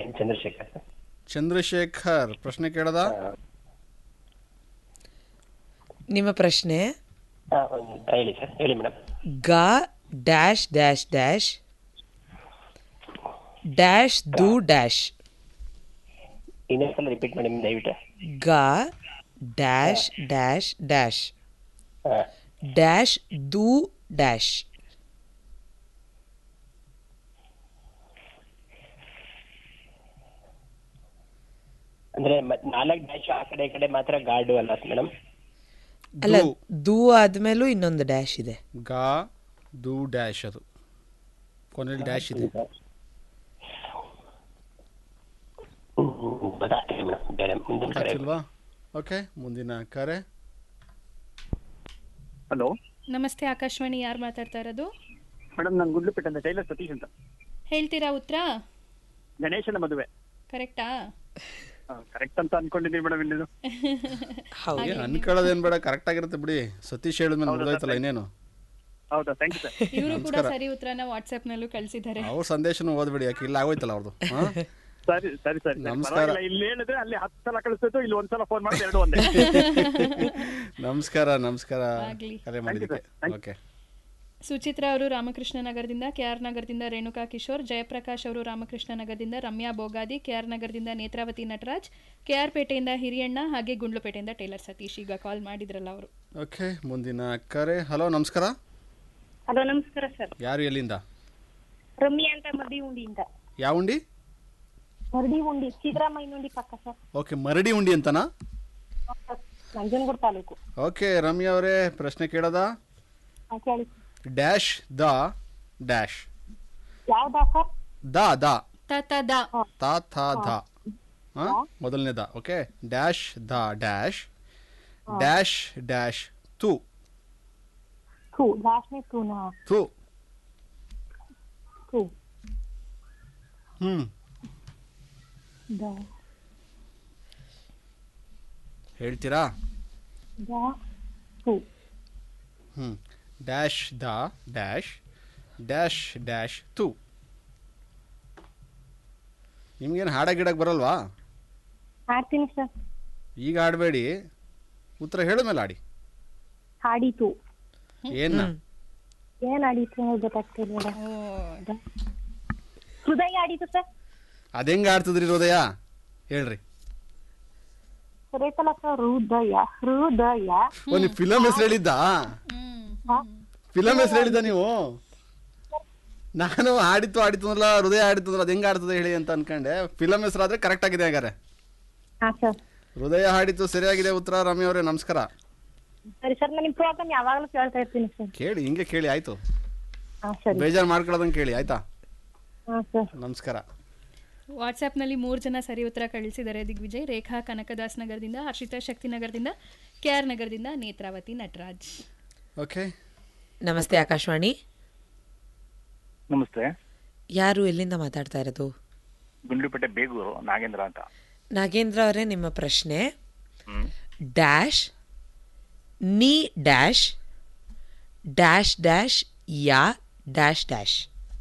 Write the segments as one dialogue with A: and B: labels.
A: Chandrashekhar sir
B: Chandrashekhar ಪ್ರಶ್ನೆ ಕೇಳದ
C: ನಿಮ್ಮ ಪ್ರಶ್ನೆ
A: ಹಾ, ಒಂದು- ಹೇಳಿ ಸರ್ ಹೇಳಿ ಮೇಡಮ್
C: ಗ ಡ್ಯಾಶ್ ಡ್ಯಾಶ್ ಡ್ಯಾಶ್ ಡ್ಯಾಶ್ ದು ಡ್ಯಾಶ್
A: ಇನ್ನೊಂದ್ಸಲ ರಿಪೀಟ್ ಮಾಡಿ ದಯವಿಟ್ಟು
C: ಗ ಡ್ಯಾಶ್ ಡ್ಯಾಶ್ ಡ್ಯಾಶ್
A: ಹಾ.
C: ಡ್ಯಾಶ್ ದು ಡ್ಯಾಶ್
A: ಅಂದ್ರೆ ಮತ್ ನಾಲ್ಕು ಡ್ಯಾಶ್ ಆ ಕಡೆ ಈ ಕಡೆ ಮಾತ್ರ ಗಾರ್ಡು ಅಲ್ಲ ಮೇಡಮ್
C: ಅಲ್ಲ
B: ದು
C: ದು ಆದ್ಮೇಲೂ ಇನ್ನೊಂದು ಡ್ಯಾಶ್ ಇದೆ
B: ಗಾ ದು ಡ್ಯಾಶ್ ಅದು ಕೊನೆಯಲ್ಲಿ ಡ್ಯಾಶ್ ಇದೆ
A: ಗೊತ್ತಾಗ್ತಿಲ್ಲ ಮೇಡಮ್ ಬೇರೆ ಮುಂದಿನ ಕರೆ
B: ಗೊತ್ತಾಗ್ತಿಲ್ವಾ ಓಕೆ ಮುಂದಿನ ಕರೆ
D: ಹಲೋ
E: ನಮಸ್ತೆ ಆಕಾಶವಾಣಿ ಯಾರು ಮಾತಾಡ್ತಾ ಇರೋದು
D: ಮೇಡಮ್ ನಾನು ಗುಂಡ್ಲುಪೇಟೆ ಅಂತ ಟೈಲರ್ ಸತೀಶ್ ಅಂತ
E: ಹೇಳ್ತೀರಾ ಉತ್ತರ
D: ಗಣೇಶನ ಮದುವೆ
E: ಕರೆಕ್ಟಾ
D: ಕರೆಕ್ಟ್ ಅಂತ ಅನ್ಕೊಂಡಿದ್ದೀನಿ ಮೇಡಮ್ ಇನ್ನೇನು
C: ಹೌದು
B: ಏನ್ ಅನ್ಕೊಳ್ಳೋದೇನ್ ಬೇಡ ಕರೆಕ್ಟ್ ಆಗಿರುತ್ತೆ ಬಿಡಿ ಸತೀಶ್ ಹೇಳಿದ್ಮೇಲೆ ಮುಗ್ದೋಯ್ತಲ್ಲ ಇನ್ನೇನು
D: ಹೌದಾ ಥ್ಯಾಂಕ್ ಯು ಸರ್
E: ಇವರು ಕೂಡ ಸರಿ ಉತ್ತರನ ವಾಟ್ಸ್ಆಪ್ ನಲ್ಲೂ ಕಳಿಸಿದ್ದಾರೆ
B: ಅವ್ರ ಸಂದೇಶನೂ ಓದ್ಬಿಡಿ ಯಾಕೆ ಇಲ್ಲ ಆಗೋಯ್ತಲ್ಲ ಅವ್ರದ್ದು ಹಾ?
D: ಸರಿ ಸರಿ ಸರಿ
B: ನಮಸ್ಕಾರ.
D: ಪರವಾಗಿಲ್ಲ ಇಲ್ಲಿ ಹೇಳಿದ್ರೆ ಅಲ್ಲಿ ಹತ್ತು ಸಲ ಕಳಿಸ್ತಿತ್ತು ಇಲ್ಲಿ ಒಂದ್ಸಲ ಫೋನ್ ಮಾಡಿ ಎರಡು ಒಂದೇ
B: ನಮಸ್ಕಾರ ನಮಸ್ಕಾರ
E: ಆಗ್ಲಿ.
B: ಕರೆ ಮಾಡಿದ್ದಕ್ಕೆ
D: Thank you.
B: ಓಕೆ
E: ಸುಚಿತ್ರ ಅವರು ರಾಮಕೃಷ್ಣ ನಗರದಿಂದ ಕೆ ಆರ್ ನಗರದಿಂದ ರೇಣುಕಾ ಕಿಶೋರ್ ಜಯಪ್ರಕಾಶ್ ಅವರು ರಾಮಕೃಷ್ಣ ನಗರದಿಂದ ರಮ್ಯಾ ಬೋಗಾದಿ ಕೆ ಆರ್ ನಗರದಿಂದ ನೇತ್ರಾವತಿ ನಟರಾಜ್ ಕೆ ಆರ್ ಪೇಟೆಯಿಂದ ಹಿರಿಯಣ್ಣ ಹಾಗೆ ಗುಂಡ್ಲುಪೇಟೆಯಿಂದ ಟೇಲರ್ ಸತೀಶ್ ಈಗ ಕಾಲ್ ಮಾಡಿದ್ರಲ್ಲ ಅವರು
B: ಓಕೆ ಮುಂದಿನ ಕರೆ ಹಲೋ ನಮಸ್ಕಾರ
F: ಹಲೋ ನಮಸ್ಕಾರ ಸರ್
B: ಯಾರು ಎಲ್ಲಿಂದ
F: ರಮ್ಯಾ ಅಂತ ಮರಡಿ ಉಂಡಿಯಿಂದ
B: ಯಾವ ಉಂಡಿ
F: ಮರಡಿ ಉಂಡಿ ಸಿದ್ದರಾಮಯ್ಯ ಉಂಡಿ ಪಕ್ಕ ಸರ್
B: ಓಕೆ ಮರಡಿ ಉಂಡಿ ಅಂತನಾ
F: ನಂಜನಗೂಡು ತಾಲೂಕು
B: ಓಕೆ ರಮ್ಯಾ ಅವರೇ ಪ್ರಶ್ನೆ ಕೇಳದ
F: ಹಾ, ಕೇಳಿ
B: ಡ್ಯಾಶ್ ದ ಡ್ಯಾಶ್
F: ಯಾವ್ದಾ ಸರ್
B: ದ ದ
E: ತ ತ ದ
B: ತಾ ಥಾ ಧ ಹಾ ಮೊದಲನೇ ದ ಓಕೆ ಡ್ಯಾಶ್ ದ ಡ್ಯಾಶ್ ಡ್ಯಾಶ್ ಡ್ಯಾಶ್ ತು
F: ಥೂ ಲಾಸ್ಟ್ನೇ ಥೂನಾ
B: ತು
F: ಥೂ
B: ಹ್ಮ್
F: ದ
B: ಹೇಳ್ತೀರಾ
F: ದ ಥೂ
B: ಹ್ಮ್ ಡ್ಯಾಶ್ ದ ಡ್ಯಾಶ್ ಡ್ಯಾಶ್ ಡ್ಯಾಶ್ ತು ನಿಮ್ಗೇನು ಹಾಡ ಗಿಡಕ್ಕೆ ಬರಲ್ವಾ
F: ಹಾಡ್ತೀನಿ ಸರ್
B: ಈಗ ಆಡಬೇಡಿ ಉತ್ತರ ಹೇಳಿದ್ಮೇಲೆ ಆಡಿ
F: ಹಾಡಿತು
B: ಏನ
F: ಏನ್ ಆಡಿತು ಅನ್ನೋದು ಗೊತ್ತಾಗ್ತಿಲ್ಲ ಮೇಡಮ್ ಹೃದಯ ಆಡಿತು ಸರ್
B: ಅದೆಂಗೆ ಆಡ್ತದ್ರಿ ಹೃದಯ ಹೇಳ್ರಿ
F: ಸರಿತಲ್ಲ ಸರ್ ಹೃದಯ ಹೃದಯ
B: ಓ ನೀವು ಫಿಲಮ್ ಹೆಸರು ಹೇಳಿದ್ದ
F: ಹಾ?
B: ಫಿಲಮ್ ಹೆಸರು ಹೇಳಿದ್ದ ನೀವು ನಾನು ಆಡಿತು ಆಡಿತು ಅಲ್ಲ ಹೃದಯ ಆಡಿತು ಅಂದ್ರೆ ಅದು ಹೆಂಗೆ ಆಡ್ತದೆ ಹೇಳಿ ಅಂತ ಅನ್ಕೊಂಡೆ ಫಿಲಮ್ ಹೆಸರಾದ್ರೆ ಕರೆಕ್ಟ್ ಆಗಿದೆ ಹಾಗಾರೆ
F: ಹಾ ಸರ್
B: ಹೃದಯ ಹಾಡಿತು ಸರಿಯಾಗಿದೆ ಉತ್ತರ ರಮ್ಯ ಅವರೇ ನಮಸ್ಕಾರ
F: ಸರಿ ಸರ್ ನಾನು ನಿಮ್ ಪ್ರೋಗ್ರಾಮ್ ಯಾವಾಗಲೂ ಕೇಳ್ತಾ ಇರ್ತೀನಿ ಸರ್
B: ಕೇಳಿ ಹಿಂಗೆ ಕೇಳಿ ಆಯ್ತು
F: ಹಾ ಸರಿ
B: ಬೇಜಾರು ಮಾಡ್ಕೊಳ್ಳೋದಂಗೆ ಕೇಳಿ ಆಯ್ತಾ
F: ಹಾ ಸರ್
B: ನಮಸ್ಕಾರ
E: ವಾಟ್ಸ್ಆ್ಯಪ್ನಲ್ಲಿ ಮೂರು ಜನ ಸರಿ ಉತ್ತರ ಕಳಿಸಿದ್ದಾರೆ ದಿಗ್ವಿಜಯ್ ರೇಖಾ ಕನಕದಾಸ್ ನಗರದಿಂದ ಹರ್ಷಿತಾ ಶಕ್ತಿ ನಗರದಿಂದ ಕೆ ಆರ್ ನಗರದಿಂದ ನೇತ್ರಾವತಿ ನಟರಾಜ್
B: ಓಕೆ
C: ನಮಸ್ತೆ ಆಕಾಶವಾಣಿ
D: ನಮಸ್ತೆ
C: ಯಾರು ಎಲ್ಲಿಂದ ಮಾತಾಡ್ತಾ ಇರೋದು
D: ಗುಂಡ್ಲುಪೇಟೆ ಬೇಗೂರು ನಾಗೇಂದ್ರ ಅಂತ
C: ನಾಗೇಂದ್ರ ಅವರೇ ನಿಮ್ಮ ಪ್ರಶ್ನೆ
D: ಹ್ಮ್
C: ಡ್ಯಾಶ್ ನೀ ಡ್ಯಾಶ್ ಡ್ಯಾಶ್ ಡ್ಯಾಶ್ ಯಾ ಡ್ಯಾಶ್ ಡ್ಯಾಶ್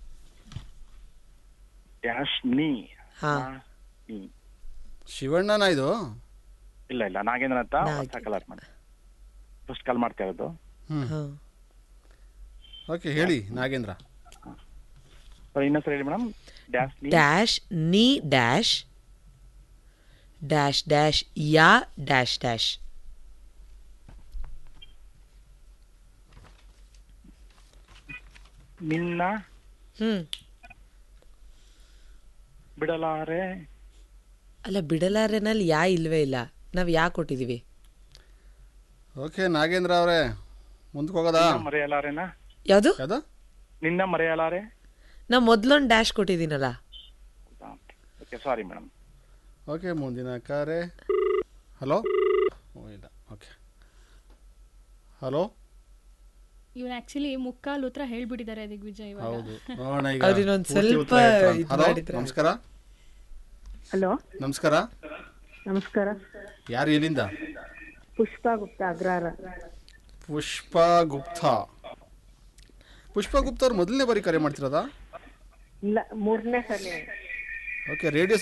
D: ಡ್ಯಾಶ್ ನೀ
C: ಹಾ.
D: ನೀ.
B: ಶಿವಣ್ಣನ ಇದು
D: ಇಲ್ಲ ಇಲ್ಲ ನಾಗೇಂದ್ರ ಅಂತ
C: ನಾಗೇಂದ್ರ.
D: ಹೊಸ ಕಲರ್ ಮಾಡಿ ಫಸ್ಟ್ ಕಾಲ್ ಮಾಡ್ತಾ ಇರೋದು
C: ಹಾ.
B: ಓಕೆ ಹೇಳಿ ನಾಗೇಂದ್ರ
D: ಇನ್ನೊಂದ್ಸಲ ಹೇಳಿ ಮೇಡಮ್ ಡ್ಯಾಶ್ ನೀ
C: ಡ್ಯಾಶ್ ನೀ ಡ್ಯಾಶ್ ಡ್ಯಾಶ್ ಡ್ಯಾಶ್ ಯಾ ಡ್ಯಾಶ್ ಡ್ಯಾಶ್
D: ನಿನ್ನ
C: ಹ್ಮ್
D: ಬಿಡಲಾರೆ
C: ಅಲ್ಲ ಬಿಡಲಾರೆನಲ್ಲಿ ಯಾ ಇಲ್ವೇ ಇಲ್ಲ ನಾವು ಯಾ ಕೊಟ್ಟಿದೀವಿ
B: ಓಕೆ ನಾಗೇಂದ್ರ ಅವರೇ ಮುಂದಕ್ಕೆ ಹೋಗೋದಾ
D: ನಿನ್ನ ಮರೆಯಲಾರೆನಾ
C: ಯಾವುದು
B: ಯಾವ್ದು
D: ನಿನ್ನ ಮರೆಯಲಾರೆ
C: ನಾ ಮೊದ್ಲೊಂದು ಡ್ಯಾಶ್ ಕೊಟ್ಟಿದ್ದೀನಲ್ಲ
D: ಓಕೆ ಸಾರಿ ಮೇಡಮ್
B: ಓಕೆ ಮುಂದಿನ ಕರೆ ಹಲೋ ಓ ಇಲ್ಲ ಓಕೆ ಹಲೋ
E: ಇವನು ಆಕ್ಚುಲಿ ಮುಕ್ಕಾಲು ಉತ್ತರ ಹೇಳ್ಬಿಟ್ಟಿದ್ದಾರೆ ದಿಗ್ವಿಜಯ್ ಇವಾಗ
B: ಹೌದು ನೋಡೋಣ ಈಗ
C: ಅವ್ರು ಇನ್ನೊಂದ್
B: ಪೂರ್ತಿ
C: ಸ್ವಲ್ಪ
B: ಉತ್ತರ ಹೇಳ್ತಾರೆ ಅಂತ.
C: ಇದ್
B: ಹಲೋ
C: ಮಾಡಿದ್ರೆ.
B: ನಮಸ್ಕಾರ
F: ಹಲೋ
B: ನಮಸ್ಕಾರ
F: ನಮಸ್ಕಾರ
B: ಯಾರು ಎಲ್ಲಿಂದ
F: ಪುಷ್ಪಾ ಗುಪ್ತಾ ಅಗ್ರಹಾರ
B: ಪುಷ್ಪ ಗುಪ್ತಾ ಪುಷ್ಪ ಗುಪ್ತಾ ಅವ್ರು ಮೊದಲನೇ ಬಾರಿ ಕರೆ ಮಾಡ್ತಿರೋದಾ
F: ಇಲ್ಲ ಮೂರನೇ ಸಲ
B: ಓಕೆ ರೇಡಿಯೋ